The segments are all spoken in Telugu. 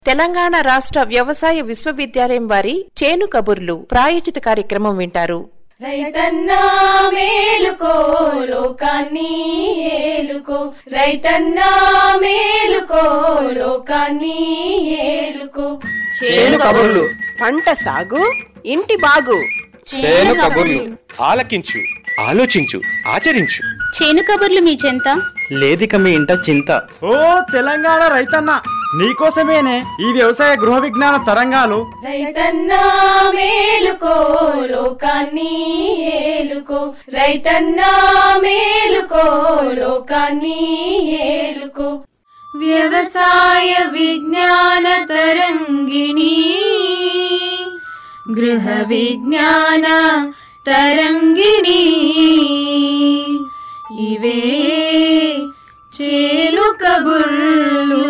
తెలంగాణ రాష్ట్ర వ్యవసాయ విశ్వవిద్యాలయం వారి చేను కబుర్లు ప్రాయోజిత కార్యక్రమం వింటారు రైతన్నా మేలుకో లోకాన్ని ఏలుకో రైతన్నా మేలుకో లోకాన్ని ఏలుకో చేను కబుర్లు పంట సాగు ఇంటి బాగు చేను కబుర్లు ఆలకించు ఆలోచించు ఆచరించు చేను కబుర్లు మీ చెంత లేదిక మీ ఇంట చింత ఓ తెలంగాణ రైతన్న నీకోసమేనే ఈ వ్యవసాయ గృహ విజ్ఞాన తరంగాలు రైతన్నా మేలుకో లోకాన్ని ఏలుకో రైతన్నా మేలుకో లోకాన్ని ఏలుకో వ్యవసాయ విజ్ఞాన తరంగిణి గృహ విజ్ఞాన తరంగిణి ఇవే చేలు కబుర్లు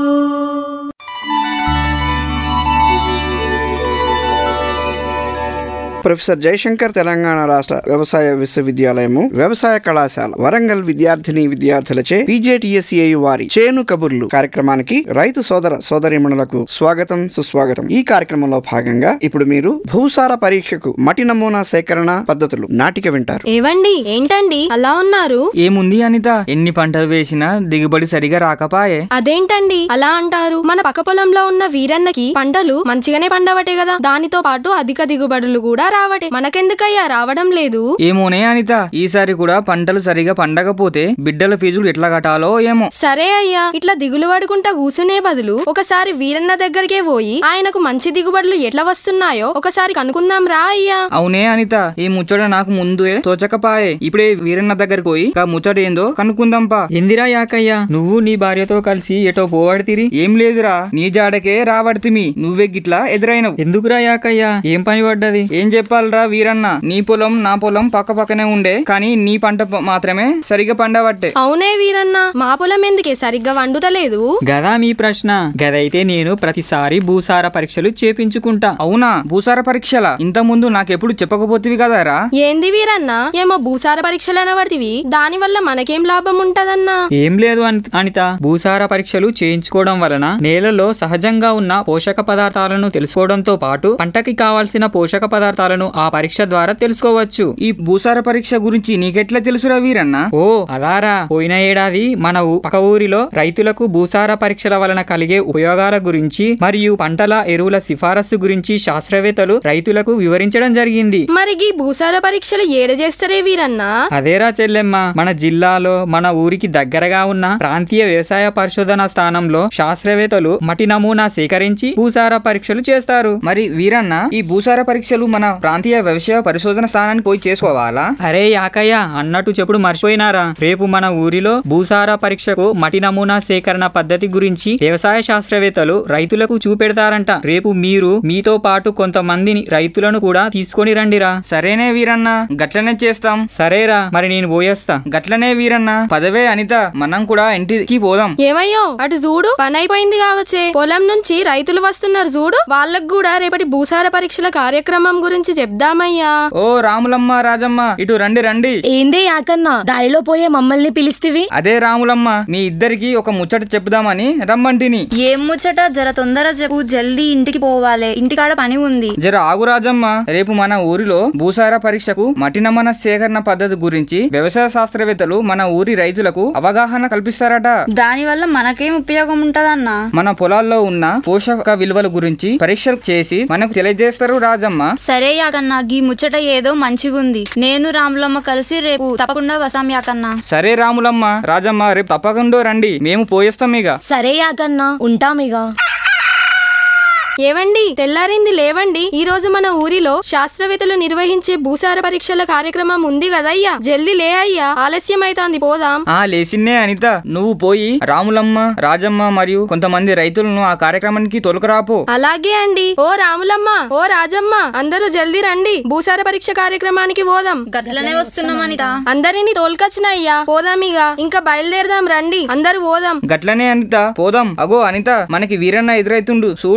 ప్రొఫెసర్ జయశంకర్ తెలంగాణ రాష్ట్ర వ్యవసాయ విశ్వవిద్యాలయము వ్యవసాయ కళాశాల వరంగల్ విద్యార్థిని విద్యార్థులచే పీజేటీఎస్ఏయు వారి చేను కబుర్లు కార్యక్రమానికి రైతు సోదర సోదరిమణులకు స్వాగతం సుస్వాగతం ఈ కార్యక్రమంలో భాగంగా ఇప్పుడు మీరు భూసార పరీక్షకు మటి నమూనా సేకరణ పద్ధతులు నాటిక వింటారు ఏవండి ఏంటండి అలా ఉన్నారు ఏముంది అనిత ఎన్ని పంటలు వేసినా దిగుబడి సరిగా రాకపాయే అదేంటండి అలా అంటారు మన పక్క పొలంలో ఉన్న వీరన్నకి పంటలు మంచిగానే పండవటే కదా దానితో పాటు అధిక దిగుబడులు కూడా రావటే మనకెందుకయ్యా రావడం లేదు ఏమోనే అనిత ఈసారి కూడా పంటలు సరిగా పండకపోతే బిడ్డల ఫీజులు ఎట్లా కట్టాలో ఏమో సరే అయ్యా ఇట్లా దిగులు పడుకుంటా కూసునే బదులు ఒకసారి వీరన్న దగ్గరికే పోయి ఆయనకు మంచి దిగుబడులు ఎట్లా వస్తున్నాయో ఒకసారి కనుక్కుందాం రా అయ్యా అవునే అనిత ఈ ముచ్చట నాకు ముందే తోచకపాయే ఇప్పుడే వీరన్న దగ్గరికి పోయి ఆ ముచ్చట ఏందో కనుక్కుందాంపా ఎందిరా యాకయ్యా నువ్వు నీ భార్యతో కలిసి ఎటో పోవాడితిరి ఏం లేదురా నీ జాడకే రావడితిమి నువ్వే గిట్లా ఎదురైనవు ఎందుకురా యాకయ్యా ఏం పని పడ్డది ఏం చెప్పాలరా వీరన్న నీ పొలం నా పొలం పక్క పక్కనే ఉండే కానీ నీ పంట ప- మాత్రమే సరిగా పండబట్టే అవునే వీరన్న మా పొలం ఎందుకే సరిగ్గా వండుతలేదు గదా మీ ప్రశ్న గదైతే నేను ప్రతిసారి భూసార పరీక్షలు చేపించుకుంటా అవునా భూసార పరీక్షల ఇంత ముందు నాకెప్పుడు చెప్పకపోతివి కదరా ఏంది వీరన్న ఏమో భూసార పరీక్షలు అనబడితివి దాని వల్ల మనకేం లాభం ఉంటదన్నా ఏం లేదు అని- అనిత భూసార పరీక్షలు చేయించుకోవడం వలన నేలలో సహజంగా ఉన్న పోషక పదార్థాలను తెలుసుకోవడంతో పాటు పంటకి కావాల్సిన పోషక పదార్థాలను ఆ పరీక్ష ద్వారా తెలుసుకోవచ్చు ఈ భూసార పరీక్ష గురించి నీకెట్లా తెలుసురా వీరన్న ఓ అలారా పోయిన ఏడాది మన ఊ- పక్క ఊరిలో రైతులకు భూసార పరీక్షల వలన కలిగే ఉపయోగాల గురించి మరియు పంటల ఎరువుల సిఫారసు గురించి శాస్త్రవేత్తలు రైతులకు వివరించడం జరిగింది మరి ఈ భూసార పరీక్షలు ఏడ చేస్తారే వీరన్న అదేరా చెల్లెమ్మ మన జిల్లాలో మన ఊరికి దగ్గరగా ఉన్న ప్రాంతీయ వ్యవసాయ పరిశోధన స్థానంలో శాస్త్రవేత్తలు మటి నమూనా సేకరించి భూసార పరీక్షలు చేస్తారు మరి వీరన్న ఈ భూసార పరీక్షలు మన ప్రాంతీయ వ్యవసాయ పరిశోధన స్థానానికి పోయి చేసుకోవాలా అరే యాకయ్య అన్నట్టు చెప్పుడు మర్చిపోయినారా రేపు మన ఊరిలో భూసార పరీక్షకు మటి నమూనా సేకరణ పద్ధతి గురించి వ్యవసాయ శాస్త్రవేత్తలు రైతులకు చూపెడతారంట రేపు మీరు మీతో పాటు కొంతమందిని రైతులను కూడా తీసుకొని రండిరా సరేనే వీరన్న గట్లనే చేస్తాం సరేరా మరి నేను పోయేస్తా గట్లనే వీరన్న పదవే అనిత మనం కూడా ఇంటికి పోదాం ఏమయ్యో అటు చూడు పని అయిపోయింది కావచ్చే పొలం నుంచి రైతులు వస్తున్నారు చూడు వాళ్ళకు కూడా రేపటి భూసార పరీక్షల కార్యక్రమం గురించి చెప్దామయ్యా ఓ రాములమ్మ రాజమ్మ ఇటు రండి రండి ఏందే యాకన్నా దారిలో పోయే మమ్మల్ని పిలిస్తివి అదే రాములమ్మ మీ ఇద్దరికి ఒక ముచ్చట చెప్దామని రమ్మంటిని ఏం ముచ్చట జర తొందర చెప్పు జల్దీ ఇంటికి పోవాలి ఇంటికాడ పని ఉంది జర ఆగు రాజమ్మ రేపు మన ఊరిలో భూసార పరీక్షకు మట్టి నమన సేకరణ పద్ధతి గురించి వ్యవసాయ శాస్త్రవేత్తలు మన ఊరి రైతులకు అవగాహన కల్పిస్తారట దాని వల్ల మనకేం ఉపయోగం ఉంటదన్నా మన పొలాల్లో ఉన్న పోషక విలువల గురించి పరీక్షలు చేసి మనకు తెలియజేస్తారు రాజమ్మ సరే యాకన్నా గీ ముచ్చట ఏదో మంచిగుంది నేను రాములమ్మ కలిసి రేపు తప్పకుండా వసాం యాకన్నా సరే రాములమ్మ రాజమ్మ రేపు తప్పకుండా రండి మేము పోయేస్తాం ఇక సరే యాకన్నా ఉంటామిగా ఏవండి తెల్లారింది లేవండి ఈ రోజు మన ఊరిలో శాస్త్రవేత్తలు నిర్వహించే భూసార పరీక్షల కార్యక్రమం ఉంది కదయ్యా జల్దీ లే అయ్యా ఆలస్యం అవుతోంది పోదాం ఆ లేసిన్నే అనిత నువ్వు పోయి రాములమ్మ రాజమ్మ మరియు కొంతమంది రైతులను ఆ కార్యక్రమానికి తొలకరాపో అలాగే అండి ఓ రాములమ్మ ఓ రాజమ్మ అందరూ జల్దీ రండి భూసార పరీక్ష కార్యక్రమానికి పోదాం గట్లనే వస్తున్నాం అనిత అందరినీ తోలుకొచ్చినయ్యా పోదాం ఇక ఇంకా బయలుదేరదాం రండి అందరూ పోదాం గట్లనే అనిత పోదాం అగో అనిత మనకి వీరన్న ఎదురైతుండు చూడు అవునా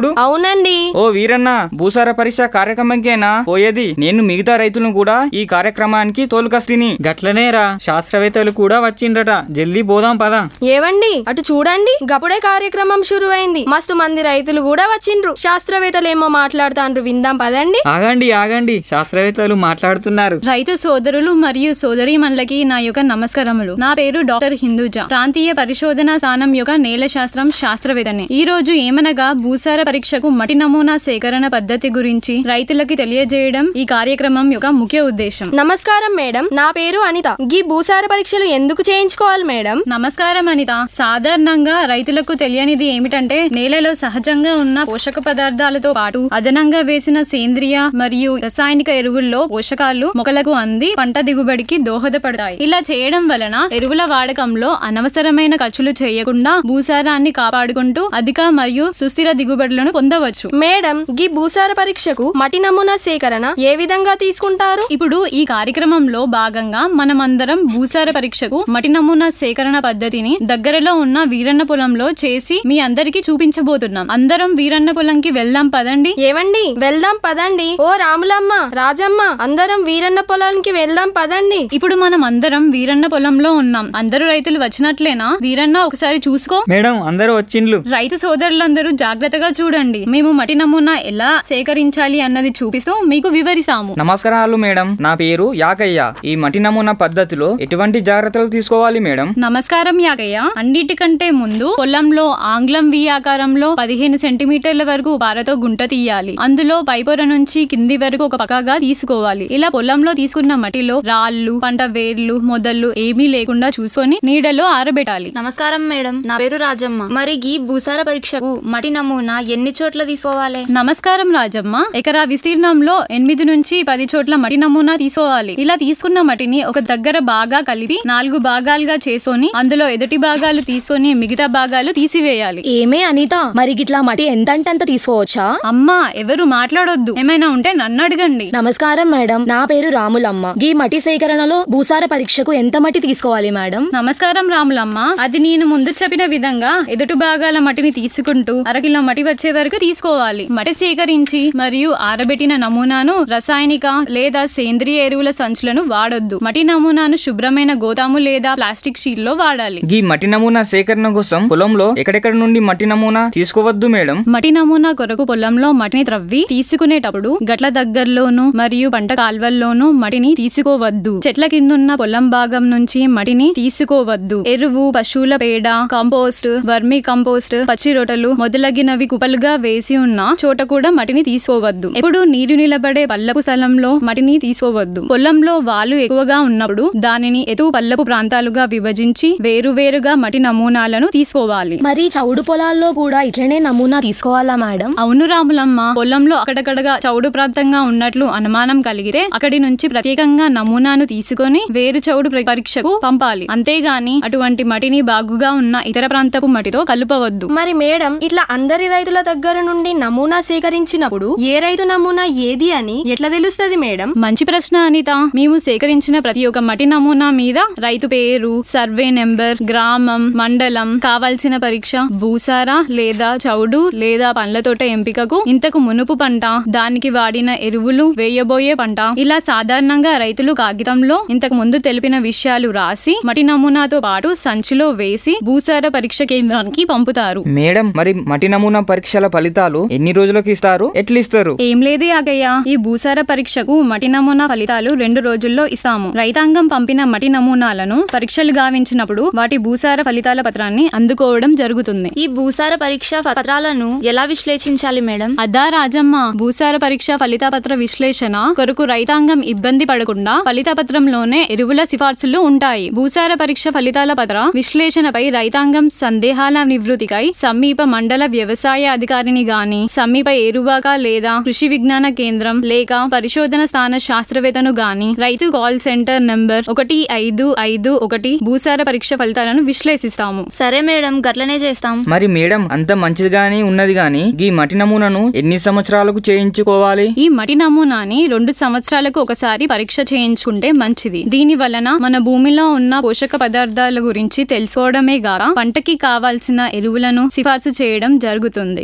అవునండి ఓ వీరన్న భూసార పరీక్ష కార్యక్రమంకేనా పోయేది నేను మిగతా రైతులను కూడా ఈ కార్యక్రమానికి తోలుకస్తిని గట్లనేరా శాస్త్రవేత్తలు కూడా వచ్చిండ్రట జల్దీ పోదాం పదా ఏవండి అటు చూడండి గప్పుడే కార్యక్రమం షురువైంది మస్తు మంది రైతులు కూడా వచ్చిండ్రు శాస్త్రవేత్తలు ఏమో మాట్లాడుతాండ్రు విందాం పదండి ఆగండి ఆగండి శాస్త్రవేత్తలు మాట్లాడుతున్నారు రైతు సోదరులు మరియు సోదరీమణులకి నా యొక్క నమస్కారములు నా పేరు డాక్టర్ హిందూజ ప్రాంతీయ పరిశోధన స్థానం యొక్క నేల శాస్త్రం శాస్త్రవేత్తని ఈ రోజు ఏమనగా భూసార పరీక్షకు మటి నమూనా సేకరణ పద్ధతి గురించి రైతులకి తెలియజేయడం ఈ కార్యక్రమం యొక్క ముఖ్య ఉద్దేశం నమస్కారం మేడం నా పేరు అనిత గీ భూసార పరీక్షలు ఎందుకు చేయించుకోవాలి మేడం నమస్కారం అనిత సాధారణంగా రైతులకు తెలియనిది ఏమిటంటే నేలలో సహజంగా ఉన్న పోషక పదార్థాలతో పాటు అదనంగా వేసిన సేంద్రియ మరియు రసాయనిక ఎరువుల్లో పోషకాలు మొక్కలకు అంది పంట దిగుబడికి దోహదపడతాయి ఇలా చేయడం వలన ఎరువుల వాడకంలో అనవసరమైన ఖర్చులు చేయకుండా భూసారాన్ని కాపాడుకుంటూ అధిక మరియు సుస్థిర దిగుబడులను పొందవచ్చు మేడం గీ భూసార పరీక్షకు మటి నమూనా సేకరణ ఏ విధంగా తీసుకుంటారు ఇప్పుడు ఈ కార్యక్రమంలో భాగంగా మనమందరం భూసార పరీక్షకు మటి నమూనా సేకరణ పద్ధతిని దగ్గరలో ఉన్న వీరన్న పొలంలో చేసి మీ అందరికి చూపించబోతున్నాం అందరం వీరన్న పొలంకి వెళ్దాం పదండి ఏవండి వెళ్దాం పదండి ఓ రాములమ్మ రాజమ్మ అందరం వీరన్న పొలానికి వెళ్దాం పదండి ఇప్పుడు మనం అందరం వీరన్న పొలంలో ఉన్నాం అందరూ రైతులు వచ్చినట్లేనా వీరన్న ఒకసారి చూసుకో మేడం అందరూ వచ్చిండ్లు రైతు సోదరులందరూ జాగ్రత్తగా చూడండి మేము మటి నమూనా ఎలా సేకరించాలి అన్నది చూపిస్తూ మీకు వివరిస్తాము నమస్కారాలు మేడం నా పేరు యాకయ్య ఈ మటి నమూనా పద్ధతిలో ఎటువంటి జాగ్రత్తలు తీసుకోవాలి మేడం నమస్కారం యాగయ్య అన్నిటికంటే ముందు పొలంలో ఆంగ్లం వి ఆకారంలో పదిహేను సెంటీమీటర్ల వరకు పారతో గుంట తీయాలి అందులో పైపొర నుంచి కింది వరకు ఒక పక్కగా తీసుకోవాలి ఇలా పొలంలో తీసుకున్న మట్టిలో రాళ్ళు పంట వేర్లు మొదళ్ళు ఏమీ లేకుండా చూసుకొని నీడలో ఆరబెట్టాలి నమస్కారం మేడం నా పేరు రాజమ్మ మరి గీ భూసార పరీక్షకు మటి నమూనా ఎన్ని చోట్ల తీసుకోవాలి నమస్కారం రాజమ్మ ఎకరా విస్తీర్ణంలో ఎనిమిది నుంచి పది చోట్ల మటి నమూనా తీసుకోవాలి ఇలా తీసుకున్న మటిని ఒక దగ్గర బాగా కలిపి నాలుగు భాగాలుగా చేసుకొని అందులో ఎదుటి భాగాలు తీసుకొని మిగతా భాగాలు తీసివేయాలి ఏమే అనిత మరి గిట్లా మటి ఎంత అంటే అంత తీసుకోవచ్చా అమ్మా ఎవరు మాట్లాడొద్దు ఏమైనా ఉంటే నన్ను అడగండి నమస్కారం మేడం నా పేరు రాములమ్మ గీ మటి సేకరణలో భూసార పరీక్షకు ఎంత మటి తీసుకోవాలి మేడం నమస్కారం రాములమ్మ అది నేను ముందు చెప్పిన విధంగా ఎదుటి భాగాల మట్టిని తీసుకుంటూ అరకిలో మట్టి వచ్చే వరకు తీసుకోవాలి మట్టి సేకరించి మరియు ఆరబెట్టిన నమూనాను రసాయనిక లేదా సేంద్రియ ఎరువుల సంచులను వాడొద్దు మట్టి నమూనాను శుభ్రమైన గోతాము లేదా ప్లాస్టిక్ షీట్ లో వాడాలి గీ మట్టి నమూనా సేకరణ కోసం పొలంలో ఎక్కడెక్కడ నుండి మట్టి నమూనా తీసుకోవద్దు మేడం మట్టి నమూనా కొరకు పొలంలో మట్టిని త్రవ్వి తీసుకునేటప్పుడు గట్ల దగ్గరలోను మరియు పంట కాల్వల్లోనూ మట్టిని తీసుకోవద్దు చెట్ల కిందున్న పొలం భాగం నుంచి మట్టిని తీసుకోవద్దు ఎరువు పశువుల పేడ కంపోస్ట్ వర్మి కంపోస్ట్ పచ్చి రొట్టెలు మొదలగినవి కుపలుగా వేసి ఉన్న చోట కూడా మట్టిని తీసుకోవద్దు ఎప్పుడు నీరు నిలబడే పల్లపు స్థలంలో మట్టిని తీసుకోవద్దు పొలంలో వాలు ఎక్కువగా ఉన్నప్పుడు దానిని ఎతు పల్లపు ప్రాంతాలుగా విభజించి వేరువేరుగా మట్టి నమూనాలను తీసుకోవాలి మరి చౌడు పొలాల్లో కూడా ఇట్లనే నమూనా తీసుకోవాలా మేడం అవును రాములమ్మ పొలంలో అక్కడక్కడగా చౌడు ప్రాంతంగా ఉన్నట్లు అనుమానం కలిగితే అక్కడి నుంచి ప్రత్యేకంగా నమూనాను తీసుకొని వేరు చౌడు ప్ర- పరీక్షకు పంపాలి అంతేగాని అటువంటి మటిని బాగుగా ఉన్న ఇతర ప్రాంతపు మటితో కలుపవద్దు మరి మేడం ఇట్లా అందరి రైతుల దగ్గర నుండి నమూనా సేకరించినప్పుడు ఏ రైతు నమూనా ఏది అని ఎట్లా తెలుస్తది మేడం మంచి ప్రశ్న అనిత మేము సేకరించిన ప్రతి ఒక్క మటి నమూనా మీద రైతు పేరు సర్వే నెంబర్ గ్రామం మండలం కావాల్సిన పరీక్ష భూసార లేదా చౌడు లేదా పండ్ల తోట ఎంపికకు ఇంతకు మునుపు పంట దానికి వాడిన ఎరువులు వేయబోయే పంట ఇలా సాధారణంగా రైతులు కాగితంలో ఇంతకు ముందు తెలిపిన విషయాలు రాసి మటి నమూనాతో పాటు సంచిలో వేసి భూసార పరీక్ష కేంద్రానికి పంపుతారు మేడం మరి మట్టి నమూనా పరీక్షల ఫలితాలు ఎన్ని రోజులకు ఇస్తారు ఎట్లు ఇస్తారు ఏం లేదు యాగయ్య ఈ భూసార పరీక్షకు మటి నమూనా ఫలితాలు రెండు రోజుల్లో ఇస్తాము రైతాంగం పంపిన మటి నమూనాలను పరీక్షలు గావించినప్పుడు వాటి భూసార ఫలితాల పత్రాన్ని అందుకోవడం జరుగుతుంది ఈ భూసార పరీక్ష పత్రాలను ఎలా విశ్లేషించాలి మేడం అద్దా రాజమ్మ భూసార పరీక్ష ఫలితపత్ర విశ్లేషణ కొరకు రైతాంగం ఇబ్బంది పడకుండా ఫలితపత్రంలోనే ఎరువుల సిఫార్సులు ఉంటాయి భూసార పరీక్ష ఫలితాల పత్ర విశ్లేషణపై రైతాంగం సందేహాల నివృత్తికై సమీప మండల వ్యవసాయ అధికారిని గాని సమీప ఏరువాక లేదా కృషి విజ్ఞాన కేంద్రం లేక పరిశోధన స్థాన శాస్త్రవేత్తను గాని రైతు కాల్ సెంటర్ నంబర్ ఒకటి ఐదు ఐదు ఒకటి భూసార పరీక్ష ఫలితాలను విశ్లేషిస్తాము సరే మేడం గట్లనే చేస్తాం మరి మేడం అంత మంచిదిగానే ఉన్నది గాని ఈ మట్టి నమూనాను ఎన్ని సంవత్సరాలకు చేయించుకోవాలి ఈ మటి నమూనాని రెండు సంవత్సరాలకు ఒకసారి పరీక్ష చేయించుకుంటే మంచిది దీని వలన మన భూమిలో ఉన్న పోషక పదార్థాల గురించి తెలుసుకోవడమే గాక పంటకి కావాల్సిన ఎరువులను సిఫార్సు చేయడం జరుగుతుంది ఇలా చేయడం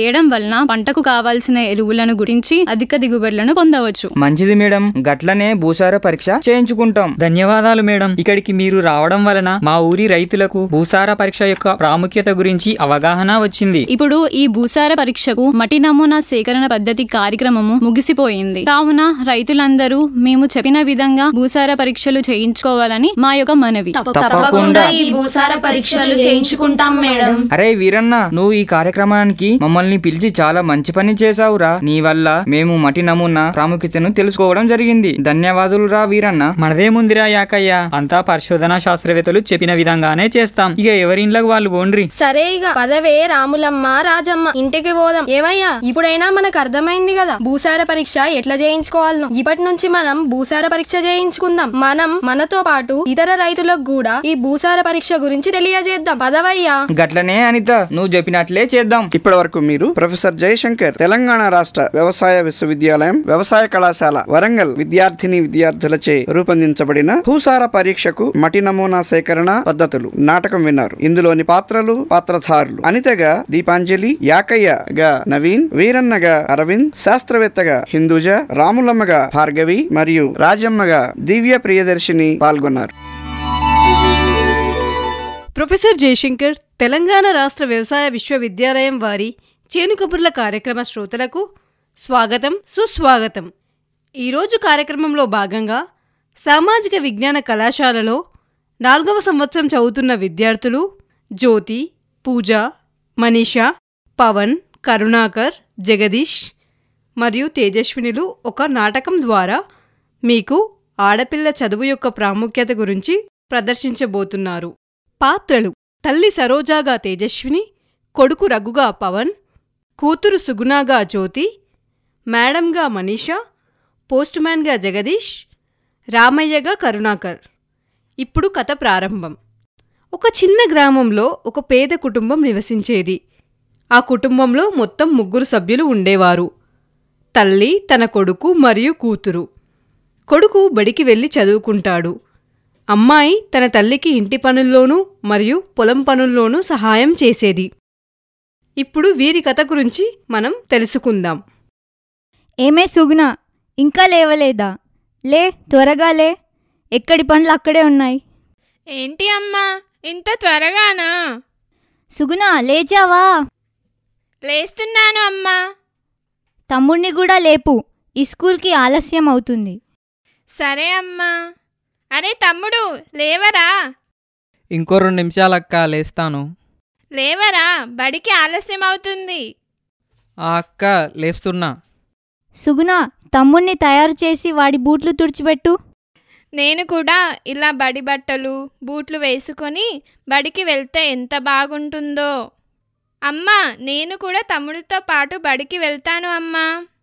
చేయడం వలన పంటకు కావాల్సిన ఎరువులను గురించి అధిక దిగుబడులను పొందవచ్చు మంచిది మేడం గట్లనే భూసార పరీక్ష చేయించుకుంటాం ధన్యవాదాలు మేడం ఇక్కడికి మీరు రావడం వలన మా ఊరి రైతులకు భూసార పరీక్ష యొక్క ప్రాముఖ్యత గురించి అవగాహన వచ్చింది ఇప్పుడు ఈ భూసార పరీక్షకు మట్టి నమూనా సేకరణ పద్ధతి కార్యక్రమము ముగిసిపోయింది కావున రైతులందరూ మేము చెప్పిన విధంగా భూసార పరీక్షలు చేయించుకోవాలని మా యొక్క మనవి తప్పకుండా ఈ భూసార పరీక్షలు చేయించుకుంటాం మేడం అరే వీరన్న నువ్వు ఈ కార్యక్రమానికి మమ్మల్ని పిలిచి చాలా మంచి పని చేశావురా నీ వల్ల మేము మటి నమూనా ప్రాముఖ్యతను తెలుసుకోవడం జరిగింది ధన్యవాదులు రా వీరన్న మనదేముందిరా యాకయ్య అంతా పరిశోధన శాస్త్రవేత్తలు చెప్పిన విధంగానే చేస్తాం ఇక ఎవరింట్లోకి వాళ్ళు పోండ్రి సరే ఇక పదవే రాములమ్మ రాజమ్మ ఇంటికి పోదాం ఏవయ్యా ఇప్పుడైనా మనకు అర్థమైంది కదా భూసార పరీక్ష ఎట్లా చేయించుకోవాలనో ఇప్పటి నుంచి మనం భూసార పరీక్ష చేయించుకుందాం మనం మనతో పాటు ఇతర రైతులకు కూడా ఈ భూసార పరీక్ష గురించి తెలియజేద్దాం పదవయ్యా గట్లనే అనిత నువ్వు చెప్పినట్లే చేద్దాం ఇప్పటి వరకు మీరు ప్రొఫెసర్ జయశంకర్ తెలంగాణ రాష్ట్ర వ్యవసాయ విశ్వవిద్యాలయం వ్యవసాయ కళాశాల వరంగల్ విద్యార్థిని విద్యార్థులచే రూపొందించబడిన భూసార పరీక్షకు మటి నమూనా సేకరణ పద్ధతులు నాటకం విన్నారు ఇందులోని పాత్రలు పాత్రధారులు అనితగా దీపాంజలి యాకయ్యగా నవీన్ వీరన్నగా అరవింద్ శాస్త్రవేత్తగా హిందూజ రాములమ్మగా భార్గవి మరియు రాజమ్మగా దివ్య ప్రియదర్శిని పాల్గొన్నారు ప్రొఫెసర్ జయశంకర్ తెలంగాణ రాష్ట్ర వ్యవసాయ విశ్వవిద్యాలయం వారి చేను కబుర్ల కార్యక్రమ శ్రోతలకు స్వాగతం సుస్వాగతం ఈరోజు కార్యక్రమంలో భాగంగా సామాజిక విజ్ఞాన కళాశాలలో నాలుగవ సంవత్సరం చదువుతున్న విద్యార్థులు జ్యోతి పూజ మనీషా పవన్ కరుణాకర్ జగదీష్ మరియు తేజస్వినులు ఒక నాటకం ద్వారా మీకు ఆడపిల్ల చదువు యొక్క ప్రాముఖ్యత గురించి ప్రదర్శించబోతున్నారు పాత్రలు తల్లి సరోజాగా తేజస్విని కొడుకు రఘుగా పవన్ కూతురు సుగుణాగా జ్యోతి మేడంగా మనీషా పోస్ట్మ్యాన్గా జగదీష్ రామయ్యగా కరుణాకర్ ఇప్పుడు కథ ప్రారంభం ఒక చిన్న గ్రామంలో ఒక పేద కుటుంబం నివసించేది ఆ కుటుంబంలో మొత్తం ముగ్గురు సభ్యులు ఉండేవారు తల్లి తన కొడుకు మరియు కూతురు కొడుకు బడికి వెళ్ళి చదువుకుంటాడు అమ్మాయి తన తల్లికి ఇంటి పనుల్లోనూ మరియు పొలం పనుల్లోనూ సహాయం చేసేది ఇప్పుడు వీరి కథ గురించి మనం తెలుసుకుందాం ఏమే సుగుణ ఇంకా లేవలేదా లే త్వరగా లే ఎక్కడి పనులు అక్కడే ఉన్నాయి ఏంటి అమ్మా ఇంత త్వరగానా సుగుణ లేచావా లేస్తున్నాను అమ్మా తమ్ముణ్ణి కూడా లేపు ఈ స్కూల్కి ఆలస్యం అవుతుంది సరే అమ్మా అరే తమ్ముడు లేవరా ఇంకో రెండు నిమిషాలక్క లేస్తాను లేవరా బడికి ఆలస్యం అవుతుంది ఆ అక్క లేస్తున్నా సుగుణ తమ్ముణ్ణి తయారు చేసి వాడి బూట్లు తుడిచిపెట్టు నేను కూడా ఇలా బడి బట్టలు బూట్లు వేసుకొని బడికి వెళ్తే ఎంత బాగుంటుందో అమ్మా నేను కూడా తమ్ముడితో పాటు బడికి వెళ్తాను అమ్మా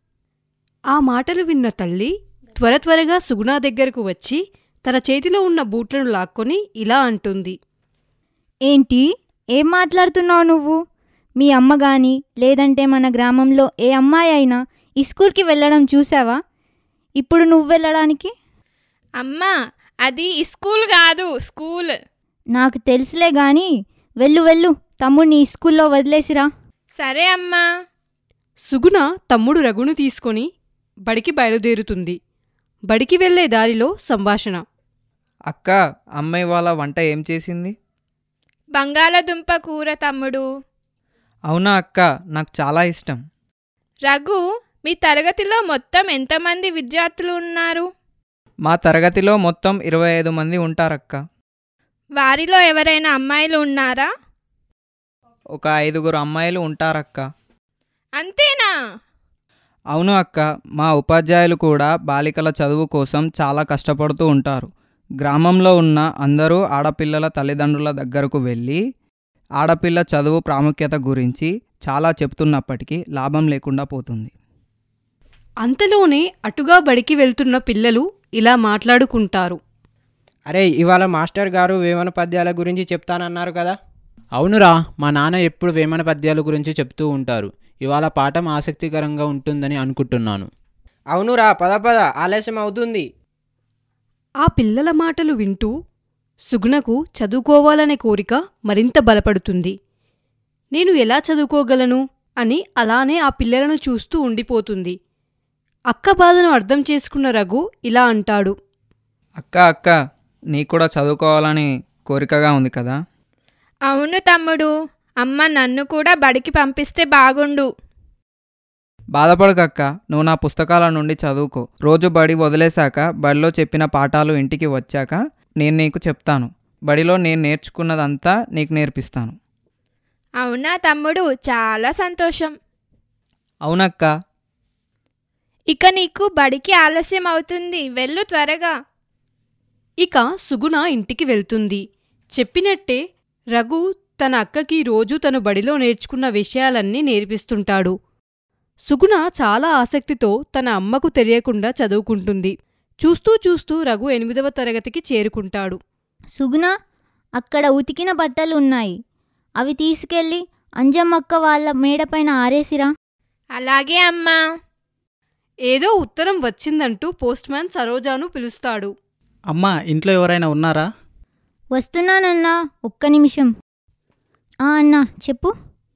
ఆ మాటలు విన్న తల్లి త్వర త్వరగా సుగుణా దగ్గరకు వచ్చి తన చేతిలో ఉన్న బూట్లను లాక్కొని ఇలా అంటుంది ఏంటి ఏం మాట్లాడుతున్నావు నువ్వు మీ అమ్మ గాని లేదంటే మన గ్రామంలో ఏ అమ్మాయి అయినా ఈ స్కూల్కి వెళ్ళడం చూసావా ఇప్పుడు నువ్వు వెళ్ళడానికి అమ్మా అది ఈ స్కూల్ కాదు స్కూల్ నాకు తెలుసులే గాని వెళ్ళు వెళ్ళు తమ్ముడిని ఈ స్కూల్లో వదిలేసిరా సరే అమ్మా సుగుణ తమ్ముడు రఘును తీసుకొని బడికి బయలుదేరుతుంది బడికి వెళ్లే దారిలో సంభాషణ అక్క అమ్మాయి వాళ్ళ వంట ఏం చేసింది బంగాళదుంప కూర తమ్ముడు అవునా అక్క నాకు చాలా ఇష్టం రఘు మీ తరగతిలో మొత్తం ఎంతమంది విద్యార్థులు ఉన్నారు మా తరగతిలో మొత్తం ఇరవై ఐదు మంది ఉంటారక్క వారిలో ఎవరైనా అమ్మాయిలు ఉన్నారా ఒక ఐదుగురు అమ్మాయిలు ఉంటారక్క అంతేనా అవును అక్క మా ఉపాధ్యాయులు కూడా బాలికల చదువు కోసం చాలా కష్టపడుతూ ఉంటారు గ్రామంలో ఉన్న అందరూ ఆడపిల్లల తల్లిదండ్రుల దగ్గరకు వెళ్ళి ఆడపిల్ల చదువు ప్రాముఖ్యత గురించి చాలా చెప్తున్నప్పటికీ లాభం లేకుండా పోతుంది అంతలోనే అటుగా బడికి వెళ్తున్న పిల్లలు ఇలా మాట్లాడుకుంటారు అరే ఇవాళ మాస్టర్ గారు వేమన పద్యాల గురించి చెప్తానన్నారు కదా అవునురా మా నాన్న ఎప్పుడు వేమన పద్యాల గురించి చెప్తూ ఉంటారు ఇవాళ పాఠం ఆసక్తికరంగా ఉంటుందని అనుకుంటున్నాను అవునురా పద పద ఆలస్యం అవుతుంది ఆ పిల్లల మాటలు వింటూ సుగుణకు చదువుకోవాలనే కోరిక మరింత బలపడుతుంది నేను ఎలా చదువుకోగలను అని అలానే ఆ పిల్లలను చూస్తూ ఉండిపోతుంది అక్క బాధను అర్థం చేసుకున్న రఘు ఇలా అంటాడు అక్క అక్క నీకు కూడా చదువుకోవాలని కోరికగా ఉంది కదా అవును తమ్ముడు అమ్మ నన్ను కూడా బడికి పంపిస్తే బాగుండు బాధపడకక్క నువ్వు నా పుస్తకాల నుండి చదువుకో రోజు బడి వదిలేశాక బడిలో చెప్పిన పాఠాలు ఇంటికి వచ్చాక నేను నీకు చెప్తాను బడిలో నేను నేర్చుకున్నదంతా నీకు నేర్పిస్తాను అవునా తమ్ముడు చాలా సంతోషం అవునక్క ఇక నీకు బడికి ఆలస్యం అవుతుంది వెళ్ళు త్వరగా ఇక సుగుణ ఇంటికి వెళ్తుంది చెప్పినట్టే రఘు తన అక్కకి రోజూ తను బడిలో నేర్చుకున్న విషయాలన్నీ నేర్పిస్తుంటాడు సుగుణ చాలా ఆసక్తితో తన అమ్మకు తెలియకుండా చదువుకుంటుంది చూస్తూ చూస్తూ రఘు ఎనిమిదవ తరగతికి చేరుకుంటాడు సుగుణ అక్కడ ఉతికిన బట్టలు ఉన్నాయి అవి తీసుకెళ్ళి అంజమ్మక్క వాళ్ళ మేడపైన ఆరేసిరా అలాగే అమ్మా ఏదో ఉత్తరం వచ్చిందంటూ పోస్ట్మ్యాన్ సరోజాను పిలుస్తాడు అమ్మా ఇంట్లో ఎవరైనా ఉన్నారా వస్తున్నానన్నా ఒక్క నిమిషం ఆ అన్నా చెప్పు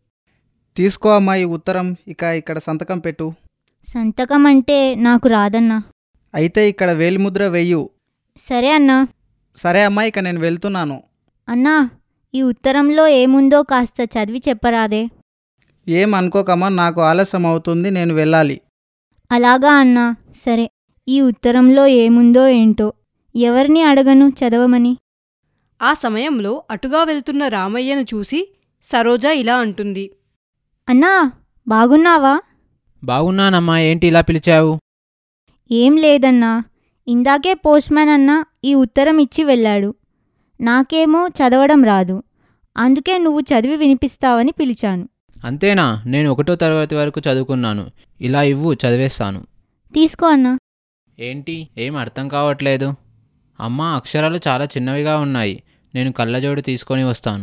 తీసుకో అమ్మా ఈ ఉత్తరం ఇక ఇక్కడ సంతకం పెట్టు సంతకం అంటే నాకు రాదన్నా అయితే ఇక్కడ వేలిముద్ర వెయ్యు సరే అన్నా సరే అమ్మా ఇక నేను వెళ్తున్నాను అన్నా ఈ ఉత్తరంలో ఏముందో కాస్త చదివి చెప్పరాదే ఏం అనుకోకమ్మా నాకు ఆలస్యం అవుతుంది నేను వెళ్ళాలి అలాగా అన్నా సరే ఈ ఉత్తరంలో ఏముందో ఏంటో ఎవరిని అడగను చదవమని ఆ సమయంలో అటుగా వెళ్తున్న రామయ్యను చూసి సరోజ ఇలా అంటుంది అన్నా బాగున్నావా బాగున్నానమ్మా ఏంటి ఇలా పిలిచావు ఏం లేదన్నా ఇందాకే పోస్ట్మ్యాన్ అన్న ఈ ఉత్తరం ఇచ్చి వెళ్ళాడు నాకేమో చదవడం రాదు అందుకే నువ్వు చదివి వినిపిస్తావని పిలిచాను అంతేనా నేను ఒకటో తరగతి వరకు చదువుకున్నాను ఇలా ఇవ్వు చదివేస్తాను తీసుకో అన్నా ఏంటి ఏం అర్థం కావట్లేదు అమ్మా అక్షరాలు చాలా చిన్నవిగా ఉన్నాయి నేను కళ్ళజోడు తీసుకొని వస్తాను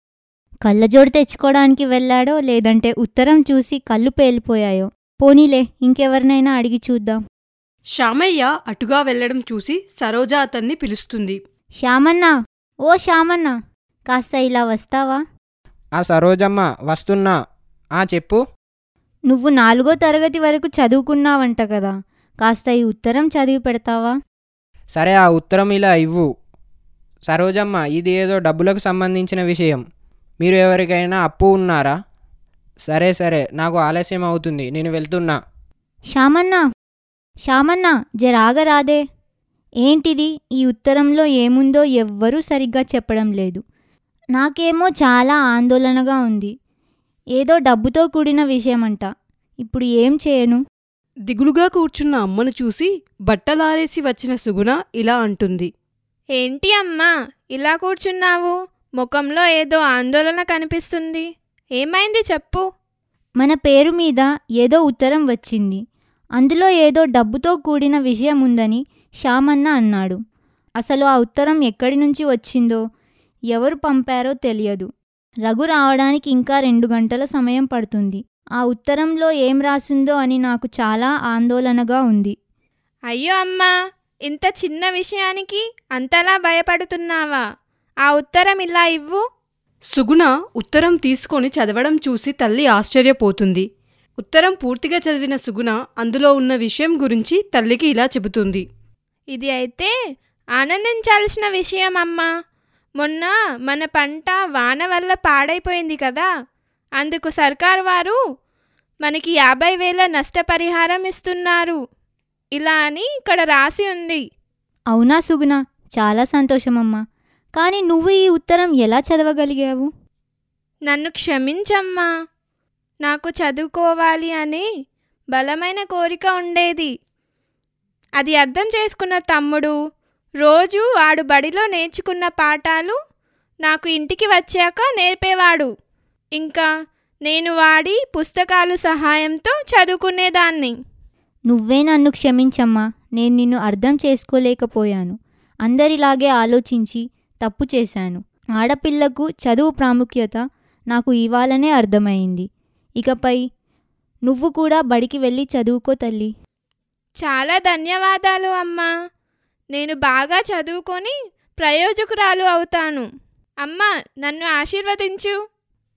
కళ్ళజోడు తెచ్చుకోవడానికి వెళ్ళాడో లేదంటే ఉత్తరం చూసి కళ్ళు పేలిపోయాయో పోనీలే ఇంకెవరినైనా అడిగి చూద్దాం శ్యామయ్య అటుగా వెళ్లడం చూసి సరోజ అతన్ని పిలుస్తుంది శ్యామన్న ఓ శ్యామన్న కాస్త ఇలా వస్తావా ఆ సరోజమ్మ వస్తున్నా ఆ చెప్పు నువ్వు నాలుగో తరగతి వరకు చదువుకున్నావంట కదా కాస్త ఈ ఉత్తరం చదివి పెడతావా సరే ఆ ఉత్తరం ఇలా ఇవ్వు సరోజమ్మ ఇది ఏదో డబ్బులకు సంబంధించిన విషయం మీరు ఎవరికైనా అప్పు ఉన్నారా సరే సరే నాకు ఆలస్యం అవుతుంది నేను వెళ్తున్నా శ్యామన్న శ్యామన్న జరాగరాదే ఏంటిది ఈ ఉత్తరంలో ఏముందో ఎవ్వరూ సరిగ్గా చెప్పడం లేదు నాకేమో చాలా ఆందోళనగా ఉంది ఏదో డబ్బుతో కూడిన విషయమంట ఇప్పుడు ఏం చేయను దిగులుగా కూర్చున్న అమ్మను చూసి బట్టలారేసి వచ్చిన సుగుణ ఇలా అంటుంది ఏంటి అమ్మా ఇలా కూర్చున్నావు ముఖంలో ఏదో ఆందోళన కనిపిస్తుంది ఏమైంది చెప్పు మన పేరు మీద ఏదో ఉత్తరం వచ్చింది అందులో ఏదో డబ్బుతో కూడిన విషయం ఉందని శ్యామన్న అన్నాడు అసలు ఆ ఉత్తరం ఎక్కడి నుంచి వచ్చిందో ఎవరు పంపారో తెలియదు రఘు రావడానికి ఇంకా రెండు గంటల సమయం పడుతుంది ఆ ఉత్తరంలో ఏం రాసిందో అని నాకు చాలా ఆందోళనగా ఉంది అయ్యో అమ్మా ఇంత చిన్న విషయానికి అంతలా భయపడుతున్నావా ఆ ఉత్తరం ఇలా ఇవ్వు సుగుణ ఉత్తరం తీసుకొని చదవడం చూసి తల్లి ఆశ్చర్యపోతుంది ఉత్తరం పూర్తిగా చదివిన సుగుణ అందులో ఉన్న విషయం గురించి తల్లికి ఇలా చెబుతుంది ఇది అయితే ఆనందించాల్సిన విషయం అమ్మా మొన్న మన పంట వాన వల్ల పాడైపోయింది కదా అందుకు సర్కార్ వారు మనకి యాభై వేల నష్టపరిహారం ఇస్తున్నారు ఇలా అని ఇక్కడ రాసి ఉంది అవునా సుగుణ చాలా సంతోషమమ్మా కానీ నువ్వు ఈ ఉత్తరం ఎలా చదవగలిగావు నన్ను క్షమించమ్మా నాకు చదువుకోవాలి అనే బలమైన కోరిక ఉండేది అది అర్థం చేసుకున్న తమ్ముడు రోజు వాడు బడిలో నేర్చుకున్న పాఠాలు నాకు ఇంటికి వచ్చాక నేర్పేవాడు ఇంకా నేను వాడి పుస్తకాలు సహాయంతో చదువుకునేదాన్ని నువ్వే నన్ను క్షమించమ్మా నేను నిన్ను అర్థం చేసుకోలేకపోయాను అందరిలాగే ఆలోచించి తప్పు చేశాను ఆడపిల్లకు చదువు ప్రాముఖ్యత నాకు ఇవాళనే అర్థమైంది ఇకపై నువ్వు కూడా బడికి వెళ్ళి చదువుకో తల్లి చాలా ధన్యవాదాలు అమ్మా నేను బాగా చదువుకొని ప్రయోజకురాలు అవుతాను అమ్మా నన్ను ఆశీర్వదించు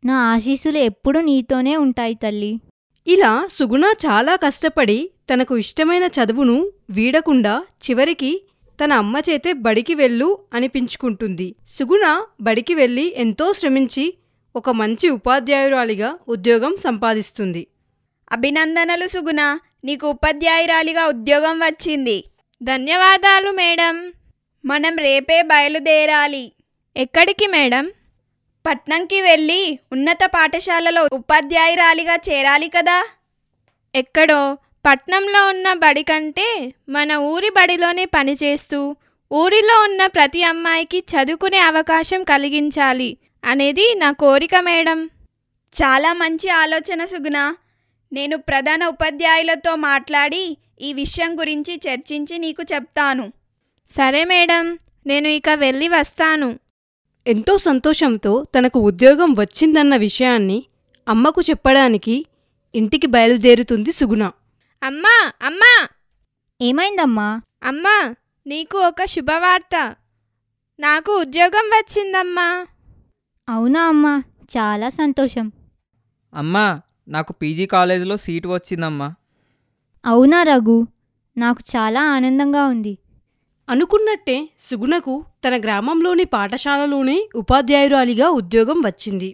నా ఆశీస్సులు ఎప్పుడూ నీతోనే ఉంటాయి తల్లి ఇలా సుగుణ చాలా కష్టపడి తనకు ఇష్టమైన చదువును వీడకుండా చివరికి తన అమ్మ చేతే బడికి వెళ్ళు అనిపించుకుంటుంది సుగుణ బడికి వెళ్ళి ఎంతో శ్రమించి ఒక మంచి ఉపాధ్యాయురాలిగా ఉద్యోగం సంపాదిస్తుంది అభినందనలు సుగుణ నీకు ఉపాధ్యాయురాలిగా ఉద్యోగం వచ్చింది ధన్యవాదాలు మేడం మనం రేపే బయలుదేరాలి ఎక్కడికి మేడం పట్నంకి వెళ్ళి ఉన్నత పాఠశాలలో ఉపాధ్యాయురాలిగా చేరాలి కదా ఎక్కడో పట్నంలో ఉన్న బడి కంటే మన ఊరి బడిలోనే పనిచేస్తూ ఊరిలో ఉన్న ప్రతి అమ్మాయికి చదువుకునే అవకాశం కలిగించాలి అనేది నా కోరిక మేడం చాలా మంచి ఆలోచన సుగుణ నేను ప్రధాన ఉపాధ్యాయులతో మాట్లాడి ఈ విషయం గురించి చర్చించి నీకు చెప్తాను సరే మేడం నేను ఇక వెళ్ళి వస్తాను ఎంతో సంతోషంతో తనకు ఉద్యోగం వచ్చిందన్న విషయాన్ని అమ్మకు చెప్పడానికి ఇంటికి బయలుదేరుతుంది సుగుణ అమ్మా అమ్మా ఏమైందమ్మా అమ్మా నీకు ఒక శుభవార్త నాకు ఉద్యోగం వచ్చిందమ్మా అవునా అమ్మా చాలా సంతోషం అమ్మా నాకు పీజీ కాలేజీలో సీటు వచ్చిందమ్మా అవునా రఘు నాకు చాలా ఆనందంగా ఉంది అనుకున్నట్టే సుగుణకు తన గ్రామంలోని పాఠశాలలోనే ఉపాధ్యాయురాలిగా ఉద్యోగం వచ్చింది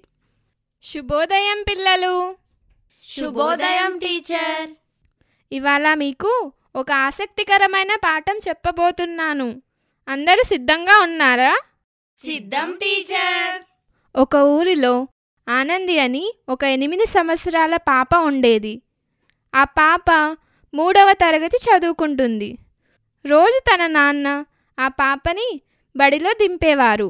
శుభోదయం పిల్లలు శుభోదయం టీచర్ ఇవాళ మీకు ఒక ఆసక్తికరమైన పాఠం చెప్పబోతున్నాను అందరూ సిద్ధంగా ఉన్నారా సిద్ధం టీచర్ ఒక ఊరిలో ఆనంది అని ఒక ఎనిమిది సంవత్సరాల పాప ఉండేది ఆ పాప మూడవ తరగతి చదువుకుంటుంది రోజు తన నాన్న ఆ పాపని బడిలో దింపేవారు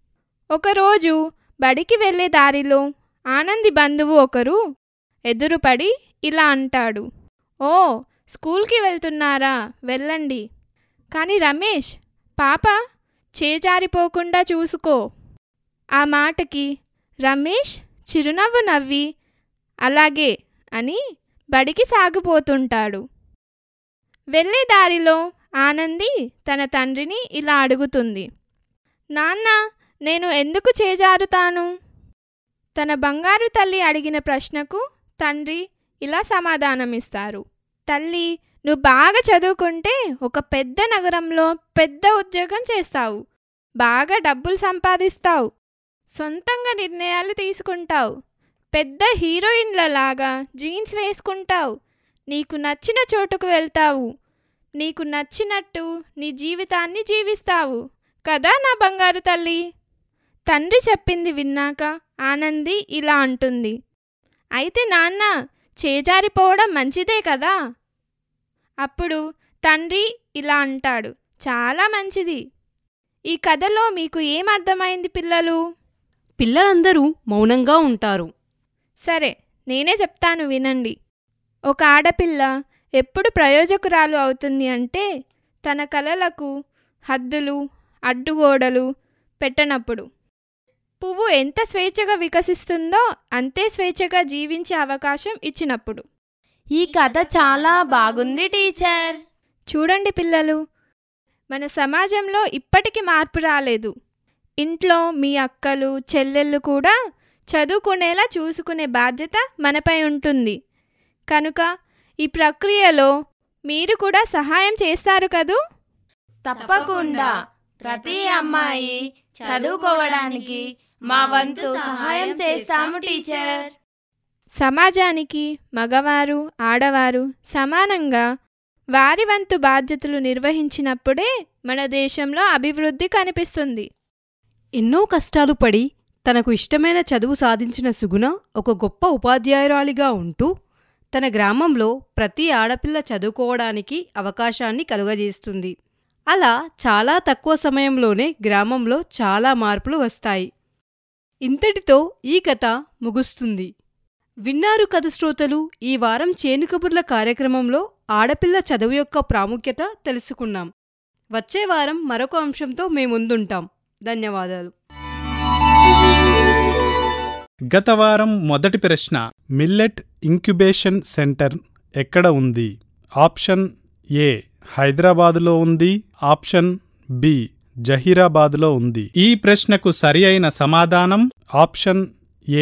ఒకరోజు బడికి వెళ్ళే దారిలో ఆనంది బంధువు ఒకరు ఎదురుపడి ఇలా అంటాడు ఓ స్కూల్కి వెళ్తున్నారా వెళ్ళండి కానీ రమేష్ పాప చేజారిపోకుండా చూసుకో ఆ మాటకి రమేష్ చిరునవ్వు నవ్వి అలాగే అని బడికి సాగిపోతుంటాడు వెళ్ళే దారిలో ఆనంది తన తండ్రిని ఇలా అడుగుతుంది నాన్న నేను ఎందుకు చేజారుతాను తన బంగారు తల్లి అడిగిన ప్రశ్నకు తండ్రి ఇలా సమాధానమిస్తారు తల్లి నువ్వు బాగా చదువుకుంటే ఒక పెద్ద నగరంలో పెద్ద ఉద్యోగం చేస్తావు బాగా డబ్బులు సంపాదిస్తావు సొంతంగా నిర్ణయాలు తీసుకుంటావు పెద్ద హీరోయిన్లలాగా జీన్స్ వేసుకుంటావు నీకు నచ్చిన చోటుకు వెళ్తావు నీకు నచ్చినట్టు నీ జీవితాన్ని జీవిస్తావు కదా నా బంగారు తల్లి తండ్రి చెప్పింది విన్నాక ఆనంది ఇలా అంటుంది అయితే నాన్న చేజారిపోవడం మంచిదే కదా అప్పుడు తండ్రి ఇలా అంటాడు చాలా మంచిది ఈ కథలో మీకు ఏం అర్థమైంది పిల్లలు పిల్లలందరూ మౌనంగా ఉంటారు సరే నేనే చెప్తాను వినండి ఒక ఆడపిల్ల ఎప్పుడు ప్రయోజకురాలు అవుతుంది అంటే తన కలలకు హద్దులు అడ్డుగోడలు పెట్టనప్పుడు పువ్వు ఎంత స్వేచ్ఛగా వికసిస్తుందో అంతే స్వేచ్ఛగా జీవించే అవకాశం ఇచ్చినప్పుడు ఈ కథ చాలా బాగుంది టీచర్ చూడండి పిల్లలు మన సమాజంలో ఇప్పటికీ మార్పు రాలేదు ఇంట్లో మీ అక్కలు చెల్లెళ్ళు కూడా చదువుకునేలా చూసుకునే బాధ్యత మనపై ఉంటుంది కనుక ఈ ప్రక్రియలో మీరు కూడా సహాయం చేస్తారు కదూ తప్పకుండా ప్రతి అమ్మాయి చదువుకోవడానికి మా వంతు సహాయం చేస్తాము టీచర్ సమాజానికి మగవారు ఆడవారు సమానంగా వారి వంతు బాధ్యతలు నిర్వహించినప్పుడే మన దేశంలో అభివృద్ధి కనిపిస్తుంది ఎన్నో కష్టాలు పడి తనకు ఇష్టమైన చదువు సాధించిన సుగుణ ఒక గొప్ప ఉపాధ్యాయురాలిగా ఉంటూ తన గ్రామంలో ప్రతి ఆడపిల్ల చదువుకోవడానికి అవకాశాన్ని కలుగజేస్తుంది అలా చాలా తక్కువ సమయంలోనే గ్రామంలో చాలా మార్పులు వస్తాయి ఇంతటితో ఈ కథ ముగుస్తుంది విన్నారు కథ శ్రోతలు ఈ వారం చేను కబుర్ల కార్యక్రమంలో ఆడపిల్ల చదువు యొక్క ప్రాముఖ్యత తెలుసుకున్నాం వచ్చే వారం మరొక అంశంతో మేముందుంటాం ధన్యవాదాలు గత వారం మొదటి ప్రశ్న మిల్లెట్ ఇంక్యుబేషన్ సెంటర్ ఎక్కడ ఉంది ఆప్షన్ ఏ హైదరాబాదులో ఉంది ఆప్షన్ బి జహీరాబాద్లో ఉంది ఈ ప్రశ్నకు సరి అయిన సమాధానం ఆప్షన్ ఏ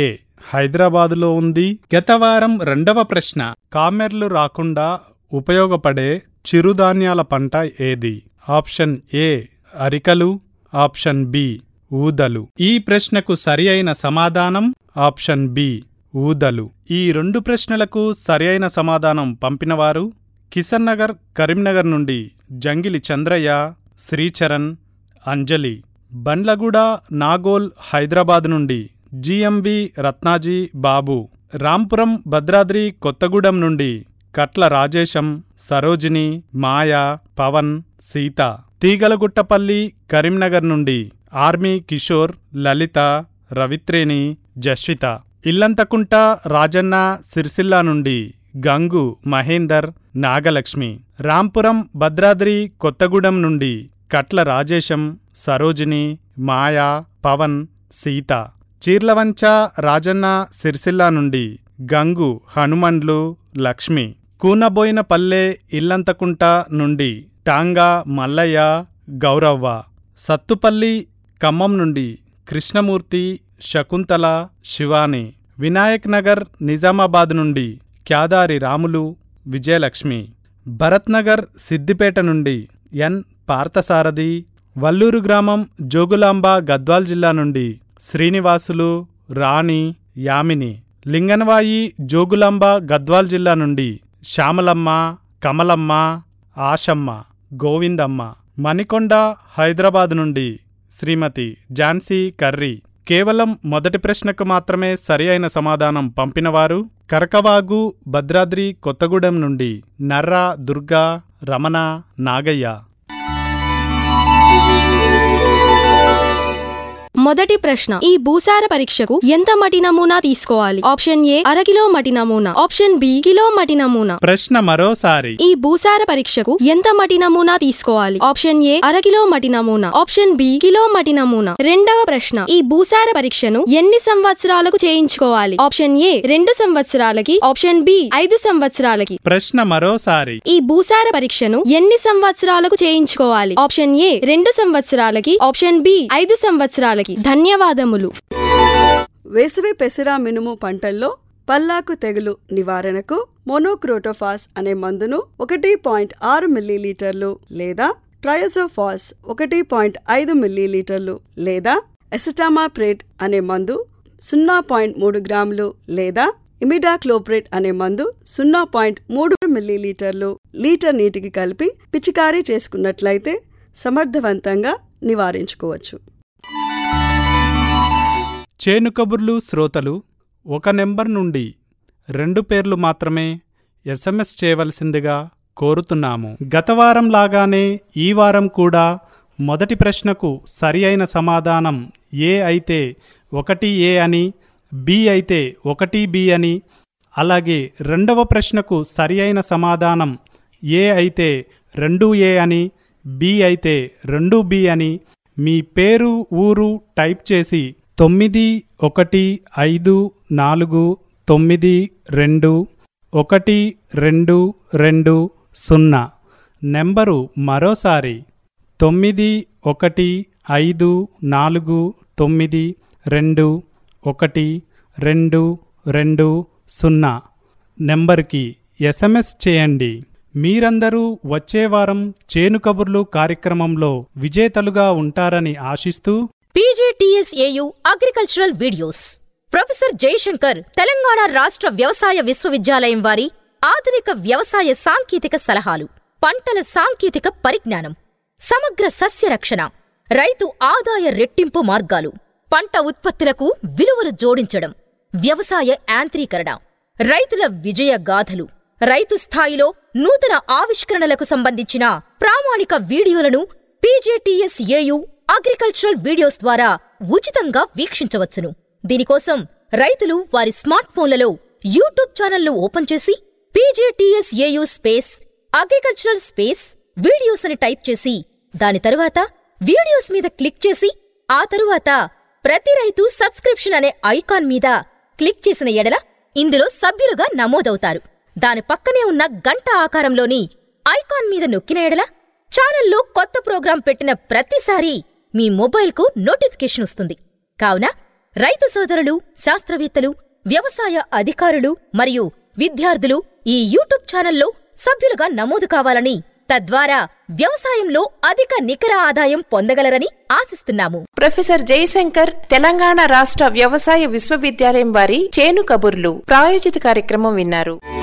హైదరాబాదులో ఉంది గత వారం రెండవ ప్రశ్న కామెర్లు రాకుండా ఉపయోగపడే చిరుధాన్యాల పంట ఏది ఆప్షన్ ఏ అరికలు ఆప్షన్ బి ఊదలు ఈ ప్రశ్నకు సరి అయిన సమాధానం ఆప్షన్ బి ఊదలు ఈ రెండు ప్రశ్నలకు సరి అయిన సమాధానం పంపినవారు కిషన్ నగర్ కరీంనగర్ నుండి జంగిలి చంద్రయ్య శ్రీచరణ్ అంజలి బండ్లగూడ నాగోల్ హైదరాబాద్ నుండి జిఎంవి రత్నాజీ బాబు రాంపురం భద్రాద్రి కొత్తగూడెం నుండి కట్ల రాజేశం సరోజిని మాయా పవన్ సీత తీగలగుట్టపల్లి కరీంనగర్ నుండి ఆర్మీ కిషోర్ లలిత రవిత్రేణి జస్విత ఇల్లంతకుంట రాజన్న సిరిసిల్ల నుండి గంగు మహేందర్ నాగలక్ష్మి రాంపురం భద్రాద్రి కొత్తగూడెం నుండి కట్ల రాజేశం సరోజిని మాయా పవన్ సీత చీర్లవంచ రాజన్న సిరిసిల్ల నుండి గంగు హనుమండ్లు లక్ష్మి కూనబోయిన పల్లె ఇల్లంతకుంట నుండి టాంగా మల్లయ్య గౌరవ్వ సత్తుపల్లి ఖమ్మం నుండి కృష్ణమూర్తి శకుంతల శివాని వినాయక్ నగర్ నిజామాబాద్ నుండి క్యాదారి రాములు విజయలక్ష్మి భరత్ నగర్ సిద్దిపేట నుండి ఎన్ పార్థసారథి వల్లూరు గ్రామం జోగులాంబ గద్వాల్ జిల్లా నుండి శ్రీనివాసులు రాణి యామిని లింగనవాయి జోగులాంబ గద్వాల్ జిల్లా నుండి శ్యామలమ్మ కమలమ్మ ఆశమ్మ గోవిందమ్మ మణికొండ హైదరాబాద్ నుండి శ్రీమతి ఝాన్సీ కర్రీ కేవలం మొదటి ప్రశ్నకు మాత్రమే సరి అయిన సమాధానం పంపినవారు కరకవాగు భద్రాద్రి కొత్తగూడెం నుండి నర్రా దుర్గా రమణ నాగయ్య మొదటి ప్రశ్న ఈ భూసార పరీక్షకు ఎంత మటి నమూనా తీసుకోవాలి ఆప్షన్ ఏ అరకిలో మటి నమూనా ఆప్షన్ బి కిలో మటి నమూనా ప్రశ్న మరోసారి ఈ భూసార పరీక్షకు ఎంత మటి నమూనా తీసుకోవాలి ఆప్షన్ ఏ అరకిలో మటి నమూనా ఆప్షన్ బి కిలో మటి నమూనా రెండవ ప్రశ్న ఈ భూసార పరీక్షను ఎన్ని సంవత్సరాలకు చేయించుకోవాలి ఆప్షన్ ఏ రెండు సంవత్సరాలకి ఆప్షన్ బి ఐదు సంవత్సరాలకి ప్రశ్న మరోసారి ఈ భూసార పరీక్షను ఎన్ని సంవత్సరాలకు చేయించుకోవాలి ఆప్షన్ ఏ రెండు సంవత్సరాలకి ఆప్షన్ బి ఐదు సంవత్సరాలకి ధన్యవాదములు వేసవి పెసరా మినుము పంటల్లో పల్లాకు తెగులు నివారణకు మోనోక్రోటోఫాస్ అనే మందును ఒకటి పాయింట్ ఆరు మిల్లీలీటర్లు లేదా ట్రయోజోఫాస్ ఒకటి పాయింట్ ఐదు మిల్లీలీటర్లు లేదా ఎసిటామాప్రేట్ అనే మందు సున్నా పాయింట్ మూడు గ్రాములు లేదా ఇమిడాక్లోప్రేట్ అనే మందు సున్నా పాయింట్ మూడు మిల్లీలీటర్లు లీటర్ నీటికి కలిపి పిచికారీ చేసుకున్నట్లయితే సమర్థవంతంగా నివారించుకోవచ్చు చేను కబుర్లు శ్రోతలు ఒక నెంబర్ నుండి రెండు పేర్లు మాత్రమే ఎస్ఎంఎస్ చేయవలసిందిగా కోరుతున్నాము గత వారం లాగానే ఈ వారం కూడా మొదటి ప్రశ్నకు సరి అయిన సమాధానం ఏ అయితే ఒకటి ఏ అని బి అయితే ఒకటి బి అని అలాగే రెండవ ప్రశ్నకు సరి అయిన సమాధానం ఏ అయితే రెండు ఏ అని బి అయితే రెండు బి అని మీ పేరు ఊరు టైప్ చేసి తొమ్మిది ఒకటి ఐదు నాలుగు తొమ్మిది రెండు ఒకటి రెండు రెండు సున్నా నెంబరు మరోసారి తొమ్మిది ఒకటి ఐదు నాలుగు తొమ్మిది రెండు ఒకటి రెండు రెండు సున్నా నెంబర్కి ఎస్ఎంఎస్ చేయండి మీరందరూ వచ్చే వారం చేను కబుర్లు కార్యక్రమంలో విజేతలుగా ఉంటారని ఆశిస్తూ PGTSAU agricultural videos professor Jayashankar Telangana రాష్ట్ర వ్యవసాయ విశ్వవిద్యాలయం వారి ఆధునిక వ్యవసాయ సాంకేతిక సలహాలు పంటల సాంకేతిక పరిజ్ఞానం సమగ్ర సస్య రక్షణ రైతు ఆదాయ రెట్టింపు మార్గాలు పంట ఉత్పత్తులకు విలువలు జోడించడం వ్యవసాయ యాంత్రీకరణ రైతుల విజయ గాథలు రైతు స్థాయిలో నూతన ఆవిష్కరణలకు సంబంధించిన ప్రామాణిక వీడియోలను పీజేటీఎస్ఏయు అగ్రికల్చరల్ వీడియోస్ ద్వారా ఉచితంగా వీక్షించవచ్చును దీనికోసం రైతులు వారి స్మార్ట్ ఫోన్లలో యూట్యూబ్ ఛానల్ను ఓపెన్ చేసి PJTSAU space agricultural space videos అని టైప్ చేసి దాని తరువాత వీడియోస్ మీద క్లిక్ చేసి ఆ తరువాత ప్రతి రైతు సబ్స్క్రిప్షన్ అనే ఐకాన్ మీద క్లిక్ చేసిన ఎడల ఇందులో సభ్యులుగా నమోదవుతారు దాని పక్కనే ఉన్న గంట ఆకారంలోని ఐకాన్ మీద నొక్కిన ఎడల ఛానల్లో కొత్త ప్రోగ్రాం పెట్టిన ప్రతిసారీ మీ మొబైల్కు నోటిఫికేషన్ వస్తుంది కావున రైతు సోదరులు శాస్త్రవేత్తలు వ్యవసాయ అధికారులు మరియు విద్యార్థులు ఈ యూట్యూబ్ ఛానల్లో సభ్యులుగా నమోదు కావాలని తద్వారా వ్యవసాయంలో అధిక నికర ఆదాయం పొందగలరని ఆశిస్తున్నాము ప్రొఫెసర్ జయశంకర్ తెలంగాణ రాష్ట్ర వ్యవసాయ విశ్వవిద్యాలయం వారి చేను కబుర్లు ప్రాయోజిత కార్యక్రమం విన్నారు